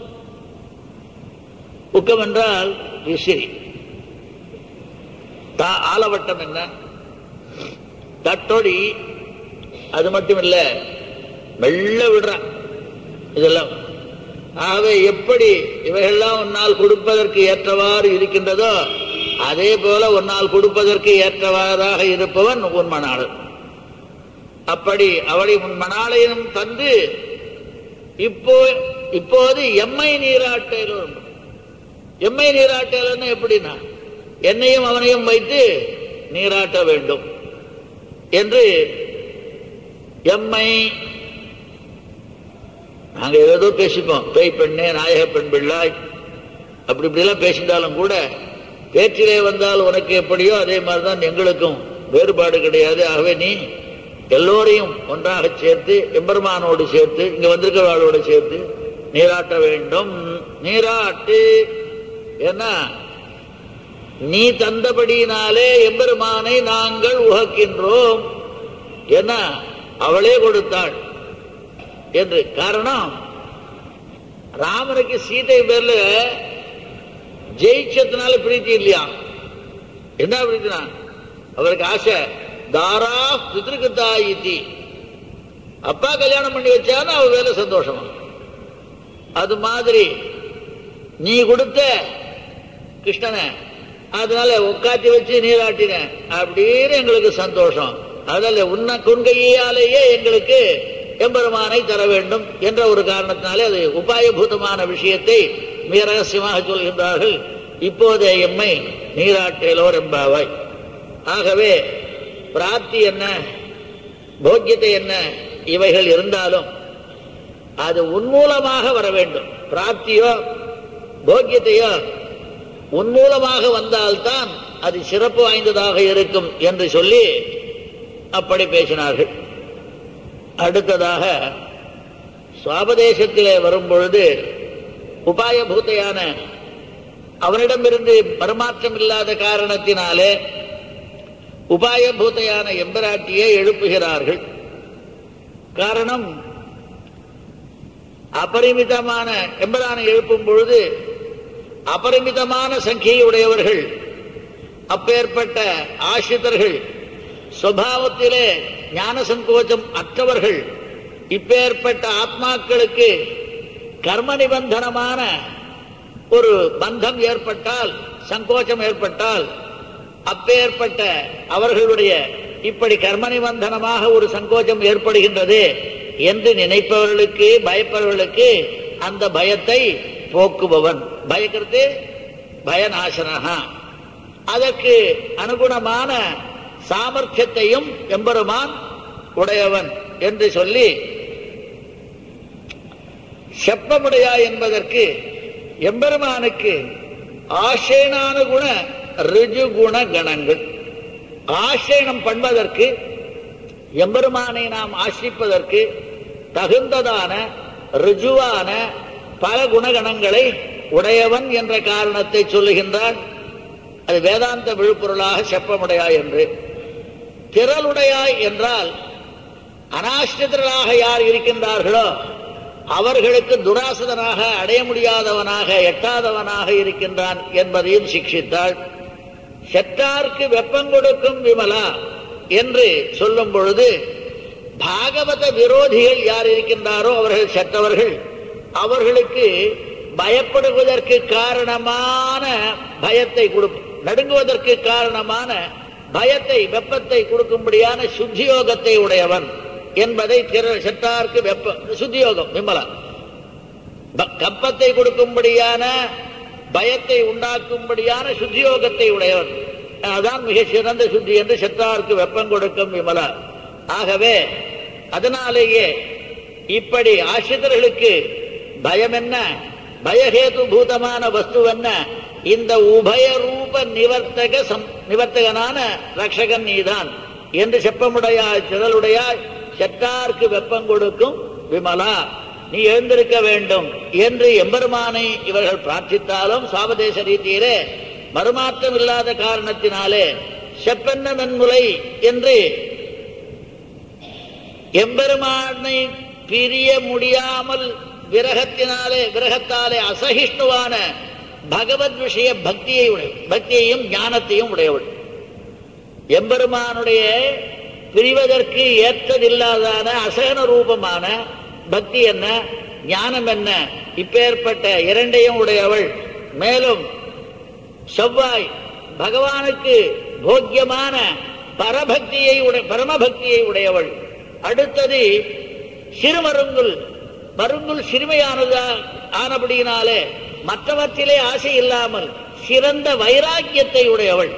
உக்கம் என்றால் விசிறி தா- ஆலவட்டம் என்ன தட்டொடி அது மட்டும் இல்ல மெல்ல விடுறான் இதெல்லாம் ஆகவே எப்படி இவையெல்லாம் உன்னால் கொடுப்பதற்கு ஏற்றவாறு இருக்கின்றதோ அதே போல உன்னால் கொடுப்பதற்கு ஏற்றவாறாக இருப்பவன் உன் மணாளன் அப்படி அவளை உன் மணாளையும் தந்து இப்போ இப்போது எம்மை நீராட்டையில் உண்டு. எம்மை நீராட்டையில்னா எப்படின்னா என்னையும் அவனையும் வைத்து நீராட்ட வேண்டும் என்று எம்மை நாங்க ஏதோ பேசிப்போம் பேய் பெண்ணே நாயக பெண் பிள்ளாய் அப்படி இப்படிலாம் பேசிட்டாலும் கூட பேச்சிலே வந்தால் உனக்கு எப்படியோ அதே மாதிரிதான் எங்களுக்கும் வேறுபாடு கிடையாது ஆகவே நீ எல்லோரையும் ஒன்றாக சேர்த்து எம்பெருமானோடு சேர்த்து இங்க வந்திருக்கிறவர்களோடு சேர்த்து நீராட்ட வேண்டும் நீராட்டு ஏன்னா நீ தந்தபடியினாலே எம்பெருமானை நாங்கள் உகக்கின்றோம் என்ன அவளே கொடுத்தாள் என்று காரணம் ராமனுக்கு சீதை பேர்ல ஜெயிச்சதுனால பிரீத்தி இல்லையா என்ன பிரீத்தினா அவருக்கு ஆசை தாரா பிதிருக்குத்தாயித்தி அப்பா கல்யாணம் பண்ணி வச்சான்னு அவ வேலை சந்தோஷமா அது மாதிரி நீ கொடுத்த கிருஷ்ணனை அதனால உட்காத்தி வச்சு நீராட்டின அப்படின்னு எங்களுக்கு சந்தோஷம் அதில் உன்ன குன்கையாலேயே எங்களுக்கு எம்பெருமானை தர வேண்டும் என்ற ஒரு காரணத்தினாலே அது உபாயபூதமான விஷயத்தை மிக ரகசியமாக சொல்கின்றார்கள் இப்போதே எம்மை நீராட்டேலோர் எம்பாவாய் ஆகவே பிராப்தி என்ன போக்கியத்தை என்ன இவைகள் இருந்தாலும் அது உன்மூலமாக வர வேண்டும் பிராப்தியோ போக்கியத்தையோ உன்மூலமாக வந்தால்தான் அது சிறப்பு வாய்ந்ததாக இருக்கும் என்று சொல்லி அப்படி பேசினார்கள் அடுத்ததாக சுவாபதேசத்திலே வரும்பொழுது உபாயபூத்தையான அவனிடமிருந்து பரமாற்றம் இல்லாத காரணத்தினாலே உபாயபூத்தையான எம்பராட்டியை எழுப்புகிறார்கள் காரணம் அபரிமிதமான எம்பரானை எழுப்பும் பொழுது அபரிமிதமான சங்கியை உடையவர்கள் அப்பேற்பட்ட ஆசிரியர்கள் சுவாவத்திலே ஞான சங்கோச்சம் அற்றவர்கள் இப்பேற்பட்ட ஆத்மாக்களுக்கு கர்ம நிபந்தனமான ஒரு பந்தம் ஏற்பட்டால் சங்கோச்சம் ஏற்பட்டால் அப்பேற்பட்ட அவர்களுடைய இப்படி கர்ம நிபந்தனமாக ஒரு சங்கோச்சம் ஏற்படுகின்றது என்று நினைப்பவர்களுக்கு பயப்பவர்களுக்கு அந்த பயத்தை போக்குபவன் பயக்கிறது பயநாசனகா அதற்கு அனுகுணமான சாமர்த்தியத்தையும் எம்பெருமான் உடையவன் என்று சொல்லி செப்பமுடையா என்பதற்கு எம்பெருமானுக்கு ஆசேனானுகுண ரிஜுகுண கணங்கள் ஆசேனம் பண்ணுவதற்கு எம்பெருமானை நாம் ஆசிரிப்பதற்கு தகுந்ததான ரிஜுவான பல குணகணங்களை உடையவன் என்ற காரணத்தை சொல்லுகின்றார் அது வேதாந்த விழுப்பொருளாக செப்பமுடையாய் என்று திரளுடையாய் என்றால் அனாஷ்டிதர்களாக யார் இருக்கின்றார்களோ அவர்களுக்கு துராசதனாக அடைய முடியாதவனாக எட்டாதவனாக இருக்கின்றான் என்பதையும் சிக்ஷித்தாள் செத்தார்க்கு வெப்பம் கொடுக்கும் விமலா என்று சொல்லும் பொழுது பாகவத விரோதிகள் யார் இருக்கின்றாரோ அவர்கள் செத்தவர்கள் அவர்களுக்கு பயப்படுவதற்கு காரணமான பயத்தை கொடுக்கும் நடுங்குவதற்கு காரணமான பயத்தை வெப்பத்தை கொடுக்கும்படியான சுத்தியோகத்தை உடையவன் என்பதை திரு- செத்தார்க்கு வெப்ப சுத்தியோகம் விமலா ப- கப்பத்தை கொடுக்கும்படியான பயத்தை உண்டாக்கும்படியான சுத்தியோகத்தை உடையவன் அதான் மிக சிறந்த சுத்தி என்று செத்தார்க்கு வெப்பம் கொடுக்கும் விமலா ஆகவே அதனாலேயே இப்படி ஆசிரியர்களுக்கு பயம் என்ன பயஹேது பூதமான வஸ்து என்ன இந்த உபய ரூப நிவர்த்தக சம் நிவர்த்தகனான ரக்ஷகன் நீதான் என்று செப்பமுடையாய் திரளுடையாய் செத்தார்க்கு வெப்பம் கொடுக்கும் விமலா நீ எழுந்திருக்க வேண்டும் என்று எம்பெருமானை இவர்கள் பிரார்த்தித்தாலும் சாவதேச ரீதியிலே மறுமாற்றம் இல்லாத காரணத்தினாலே செப்பென்ன மென்முலை என்று எம்பெருமானை பிரிய முடியாமல் விரகத்தினாலே விரகத்தாலே அசகிஷ்ணுவான பகவத் விஷய பக்தியை உடைய பக்தியையும் ஞானத்தையும் உடையவள் எம்பெருமானுடைய பிரிவதற்கு ஏற்றதில்லாதான அசகன ரூபமான பக்தி என்ன ஞானம் என்ன இப்பேற்பட்ட இரண்டையும் உடையவள் மேலும் செவ்வாய் பகவானுக்கு போக்கியமான பரபக்தியை உடைய பரமபக்தியை உடையவள் அடுத்தது சிறுமருங்குல் மருங்குல் சிறுமையானதா ஆனபடியினாலே மற்றவற்றிலே ஆசை இல்லாமல் சிறந்த வைராக்கியத்தை உடையவள்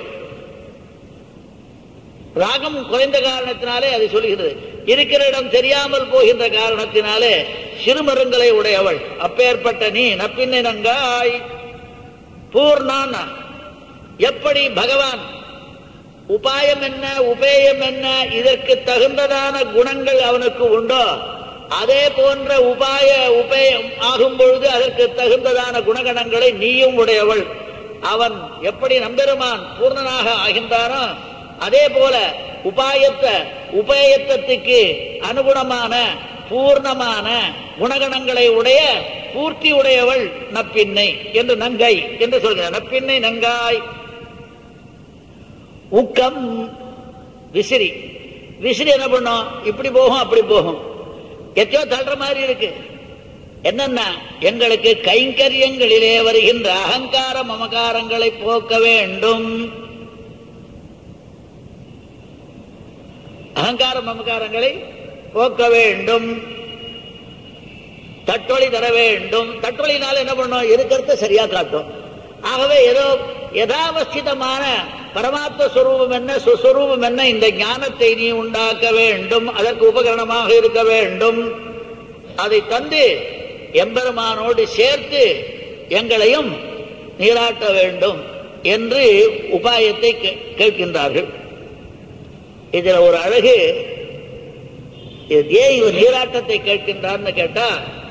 ராகம் குறைந்த காரணத்தினாலே அது சொல்கிறது இருக்கிற இடம் தெரியாமல் போகின்ற காரணத்தினாலே சிறுமருங்களை உடையவள் அப்பேற்பட்ட நீ நப்பின்னை நங்காய் பூர்ணான் எப்படி பகவான் உபாயம் என்ன உபேயம் என்ன இதற்கு தகுந்ததான குணங்கள் அவனுக்கு உண்டோ அதே போன்ற உபாய உபேயம் ஆகும் பொழுது அதற்கு தகுந்ததான குணகணங்களை நீயும் உடையவள் அவன் எப்படி நம்பெருமான் பூர்ணனாக ஆகின்றானோ அதே போல உபாயத்த உபயத்தத்துக்கு அனுகுணமான பூர்ணமான குணகணங்களை உடைய பூர்த்தி உடையவள் நப்பின்னை என்று நங்கை என்று சொல்கிறார் நப்பின்னை நங்காய் ஊக்கம் விசிறி விசிறி என்ன பண்ணும் இப்படி போகும் அப்படி போகும் எத்தையோ தள்ளுற மாதிரி இருக்கு என்னன்னா எங்களுக்கு கைங்கரியங்களிலே வருகின்ற அகங்கார மமகாரங்களை போக்க வேண்டும் அகங்கார மமகாரங்களை போக்க வேண்டும் தட்டொளி தர வேண்டும் தட்டொளினால என்ன பண்ணும் இருக்கிறத சரியா காட்டும் ஆகவே ஏதோ யதாவஸ்திதமான பரமாத்ம சுரூபம் என்ன சுஸ்வரூபம் என்ன இந்த ஞானத்தை நீ உண்டாக்க வேண்டும் அதற்கு உபகரணமாக இருக்க வேண்டும் அதை தந்து எம்பெருமானோடு சேர்த்து எங்களையும் நீராட்ட வேண்டும் என்று உபாயத்தை கே- கேட்கின்றார்கள் இதுல ஒரு அழகு இது ஏன் இவர் நீராட்டத்தை கேட்கின்றார்னு கேட்டா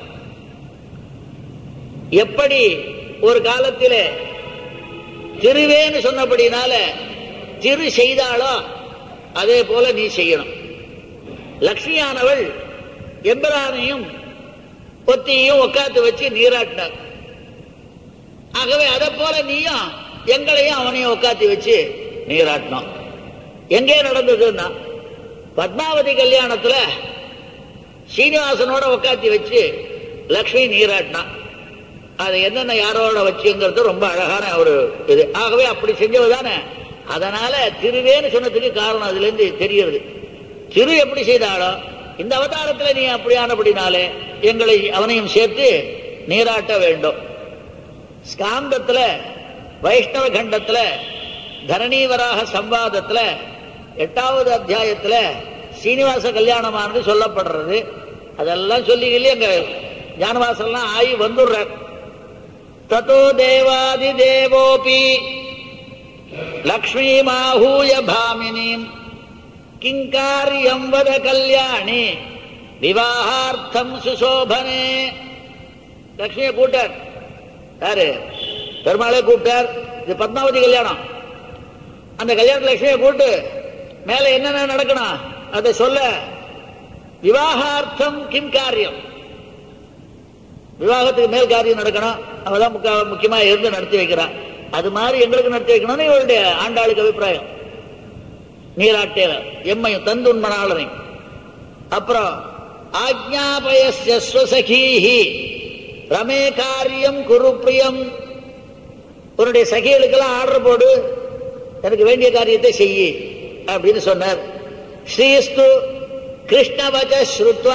எப்படி ஒரு காலத்திலே திருவேன்னு சொன்னபடினால திரு செய்தாளோ அதே போல நீ செய்யணும் லக்ஷ்மியானவள் எம்பரானையும் பொத்தியையும் உட்காந்து வச்சு நீராட்டினார் ஆகவே அதை போல நீயும் எங்களையும் அவனையும் உட்காத்தி வச்சு நீராட்டினோம் எங்கே நடந்ததுன்னா பத்மாவதி கல்யாணத்துல சீனிவாசனோட உட்காத்தி வச்சு லக்ஷ்மி நீராட்டினான் அது என்னென்ன யாரோட வச்சுங்கிறது ரொம்ப அழகான ஒரு இது ஆகவே அப்படி செஞ்சது தானே அதனால திருவேன்னு சொன்னதுக்கு காரணம் அதுல இருந்து தெரிகிறது திரு எப்படி செய்தாலோ இந்த அவதாரத்துல நீ அப்படியானபடினாலே எங்களை அவனையும் சேர்த்து நீராட்ட வேண்டும் ஸ்காந்தத்துல வைஷ்ணவ கண்டத்துல தரணீவராக சம்வாதத்துல எட்டாவது அத்தியாயத்துல சீனிவாச கல்யாணமானது சொல்லப்படுறது அதெல்லாம் சொல்லி சொல்லி அங்க ஞானவாசல்லாம் ஆகி வந்துடுறார் ததோ தேவாதி தேவோபி லக்ஷ்மீமாஹூய பாமினீம் கிங்காரியம் வத கல்யாணி விவாகார்த்தம் சுசோபனே லக்ஷ்மியை கூட்டார் யாரு பெருமாளே கூப்பிட்டார் இது பத்மாவதி கல்யாணம் அந்த கல்யாண லட்சுமியை கூட்டு மேல என்னென்ன நடக்கணும் அதை சொல்ல விவாகார்த்தம் கிம் காரியம் விவாகத்துக்கு மேல் காரியம் நடக்கணும் அவதான் முக்க முக்கியமா இருந்து நடத்தி வைக்கிறான் அது மாதிரி எங்களுக்கு நடத்தி வைக்கணும்னு இவருடைய ஆண்டாளுக்கு அபிப்பிராயம் நீராட்டேல எம்மையும் தந்துன்மனாளனை அப்புறம் ஆக்ஞாபயஸ்ய ஸ்வசகீஹி ரமே காரியம் குரு பிரியம் உன்னுடைய சகிகளுக்கெல்லாம் ஆர்டர் போடு எனக்கு வேண்டிய காரியத்தை செய்யி அப்படின்னு சொன்னார் ஸ்ரீஸ்து கிருஷ்ணவச்ச ஸ்ருத்வா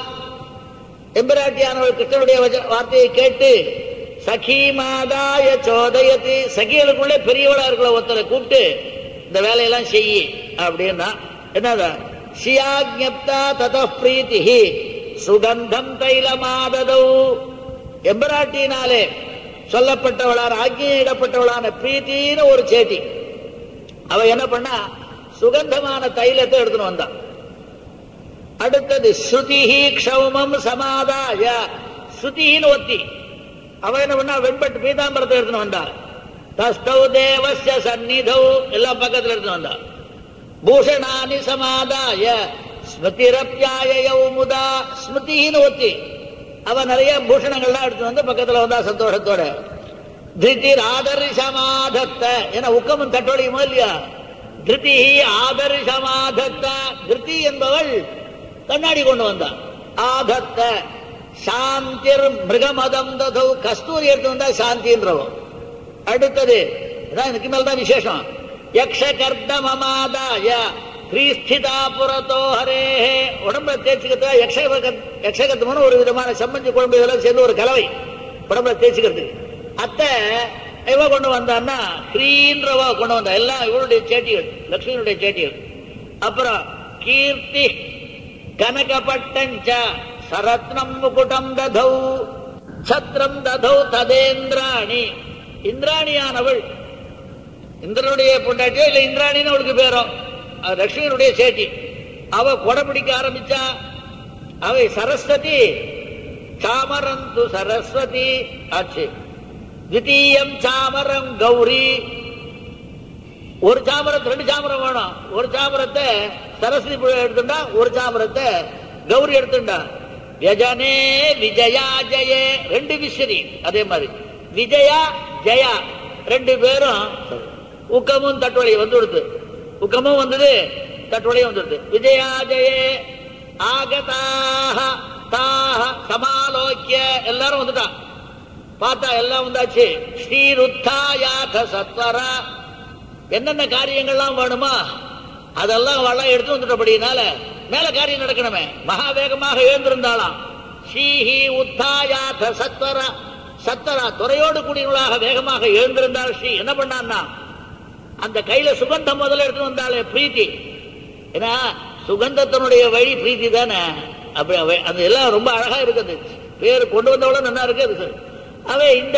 எம்பிராட்டியானவள் கிருஷ்ணனுடைய வச்ச- வார்த்தையை கேட்டு சகி மாதாய சோதயத்து சகிகளுக்குள்ளே பெரியவளா இருக்கிற ஒருத்தரை கூப்பிட்டு இந்த வேலையெல்லாம் செய்யி அப்படின்னா என்னதா சியாஜப்தா தத பிரீத்தி சுகந்தம் தைலமாததௌ எம்பராட்டினாலே சொல்லப்பட்டவளான ஆக்ஞையிடப்பட்டவளான பிரீத்தின்னு ஒரு சேட்டி அவ என்ன பண்ணா சுகந்தமான தைலத்தை எடுத்துன்னு வந்தான் அடுத்தது ஸ்ருதிஹி க்ஷௌமம் சமாதாய ஸ்ருதின்னு ஒத்தி அவ என்ன பண்ணா வெண்பட்டு பீதாம்பரத்தை எடுத்துன்னு வந்தா தஸ்தௌ தேவஸ்ய சந்நிதௌ எல்லாம் பக்கத்துல எடுத்துன்னு வந்தா பூஷணானி சமாதாய ஸ்மிருதிரப்யாயௌ முதா ஸ்மிருதின்னு ஒத்தி அவ நிறைய பூஷணங்கள்லாம் எடுத்து வந்து பக்கத்துல வந்தா சந்தோஷத்தோட திருத்திர் ஆதர்ஷமாதத்த என உக்கமும் தட்டோடையுமோ இல்லையா திருதி ஆதர்ஷமாதத்த திருதி என்பவள் கண்ணாடி கொண்டு வந்தான் ஆதத்த சாந்திர் மிருகமதம் ததௌ கஸ்தூரி எடுத்து வந்தா சாந்தின்றவன் அடுத்தது இதான் இதுக்கு மேல தான் விசேஷம் யக்ஷ கர்த்தமமாதாய கிரீஸ்திதா புறத்தோ ஹரே உடம்புல தேய்ச்சிக்கிறதா யக்ஷக யக்ஷகத்தம்னு ஒரு விதமான சம்மஞ்சி குழம்பு இதெல்லாம் சேர்ந்து ஒரு கலவை உடம்புல தேய்ச்சிக்கிறதுக்கு அத்தை இவ கொண்டு வந்தான்னா கிரீன்றவ கொண்டு வந்தா எல்லாம் இவளுடைய சேட்டிகள் லக்ஷ்மியினுடைய சேட்டிகள் அப்புறம் கீர்த்தி கனகபட்டஞ்ச சரத்னம் முகுடம் ததௌ சத்ரம் ததௌ ததேந்திராணி இந்திராணியானவள் இந்திரனுடைய பொண்டாட்டியோ இல்ல இந்திராணின்னு அவளுக்கு பேரும் அது லட்சுமியினுடைய சேட்டி அவ கொடை பிடிக்க ஆரம்பிச்சா அவை சரஸ்வதி சாமரந்து சரஸ்வதி ஆச்சு தித்தீயம் சாமரம் கௌரி ஒரு சாமரம் ரெண்டு சாமரம் வேணும் ஒரு சாமரத்தை சரஸ்வதி புழ எடுத்துட்டா ஒரு சாமரத்தை கௌரி எடுத்துட்டா யஜனே விஜயா ஜெயே ரெண்டு விஸ்வரி அதே மாதிரி விஜயா ஜெயா ரெண்டு பேரும் உக்கமும் தட்டொலையும் வந்து கொடுத்து உக்கமும் வந்தது தட்டொலையும் வந்துடுது விஜயா ஜெயே ஆகதாக சமாலோக்கிய எல்லாரும் வந்துட்டான் பார்த்தா எல்லாம் வந்தாச்சு ஸ்ரீருத்தாயாத சத்வரா என்னென்ன காரியங்கள்லாம் வேணுமா அதெல்லாம் அவெல்லாம் எடுத்து வந்துட்டபடினால மேல காரியம் நடக்கணுமே மகா வேகமாக எழுந்திருந்தாளாம் ஸ்ரீஹி உத்தாயாத சத்வரா சத்தரா துறையோடு கூடியவளாக வேகமாக எழுந்திருந்தாள் ஸ்ரீ என்ன பண்ணான்னா அந்த கையில சுகந்தம் முதல்ல எடுத்து வந்தாலே பிரீத்தி ஏன்னா சுகந்தத்தினுடைய வழி பிரீத்தி தானே அப்படி அவ- அது எல்லாம் ரொம்ப அழகா இருக்குது பேர் கொண்டு வந்தவளும் நல்லா இருக்கு அது சரி. அவ இந்த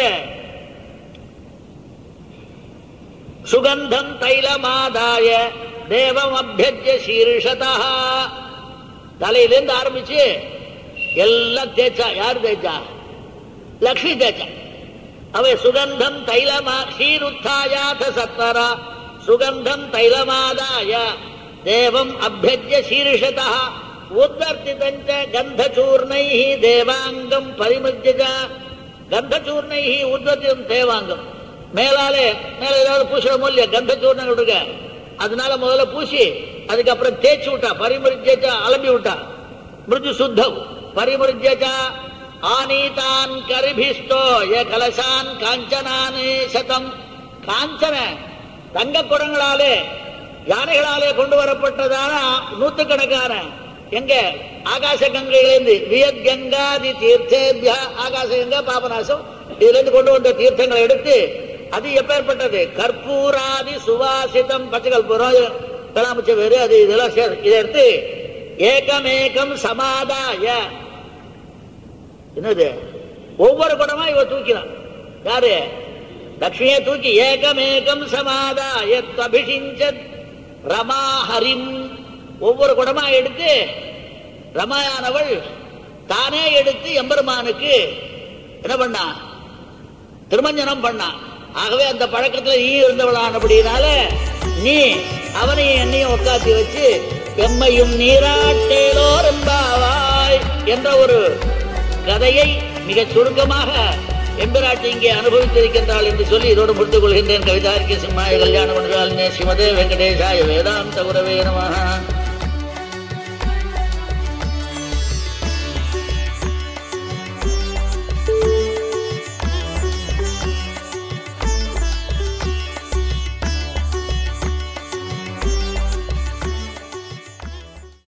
சுகந்தம் தைலமாதாய தேவம் அபியஜ்ய சீர்ஷதா தலையிலேருந்து ஆரம்பிச்சு எல்லாம் தேய்ச்சா யாரு தேய்ச்சா லக்ஷ்மி தேய்ச்சா அவை சுகந்தம் தைலமா ஷீருத்தாயாத சத்வரா சுகந்தம் தைலமாதாய தேவம் அபியஜ்ய சீர்ஷதா உத்தர்த்திதஞ்ச கந்தச்சூர்ணை தேவாங்கம் பரிமிருஜ கந்தச்சூர்ணை உத்வர்த்திதம் தேவாங்கம் மேலாலே மேல ஏதாவது பூசணும் இல்லையா கந்தச்சூர்ணங்கள் இருக்க அதனால முதல்ல பூசி அதுக்கப்புறம் தேய்ச்சி விட்டா பரிமிருஜா அலம்பி விட்டா மிருது சுத்தம் பரிமிருஜா ஆனீதான் கரிபிஸ்தோ ஏ கலசான் காஞ்சனான் சதம் காஞ்சன தங்க குடங்களாலே யானைகளாலே கொண்டு வரப்பட்டதான நூத்துக்கணக்கான எங்க ஆகாச கங்கையிலிருந்து வியத் கங்காதி தீர்த்தேபியா ஆகாச கங்கா பாபநாசம் இதுல இருந்து கொண்டு வந்த தீர்த்தங்களை எடுத்து அது எப்பேற்பட்டது கற்பூராதி சுவாசிதம் பச்சை கற்பூரம் கலாமிச்ச வேறு அது இதெல்லாம் சேர் இதை எடுத்து ஏகமேகம் சமாதாய என்னது ஒவ்வொரு குடமா இவ தூக்கினான் யாரு லக்ஷ்மியை தூக்கி ஏகமேகம் சமாதாய அபிஷிஞ்சத் ரமாஹரிம் ஒவ்வொரு குடமா எடுத்து ரமாயானவள் தானே எடுத்து எம்பெருமானுக்கு என்ன பண்ணா திருமஞ்சனம் பண்ணா ஆகவே அந்த பழக்கத்துல நீ இருந்தவளானபடினால நீ அவனையும் என்னையும் உட்காத்தி வச்சு எம்மையும் நீராட்டேலோ ரெம்பாவாய் என்ற ஒரு கதையை மிக சுருக்கமாக எம்பிராட்டி இங்கே அனுபவித்திருக்கின்றாள் என்று சொல்லி இதோடு முடித்துக் கொள்கின்றேன் கவிதாரிக்க சிம்மாய கல்யாண மன்றாலினே ஸ்ரீமதே வெங்கடேசாய வேதாந்த குரவே நமஹ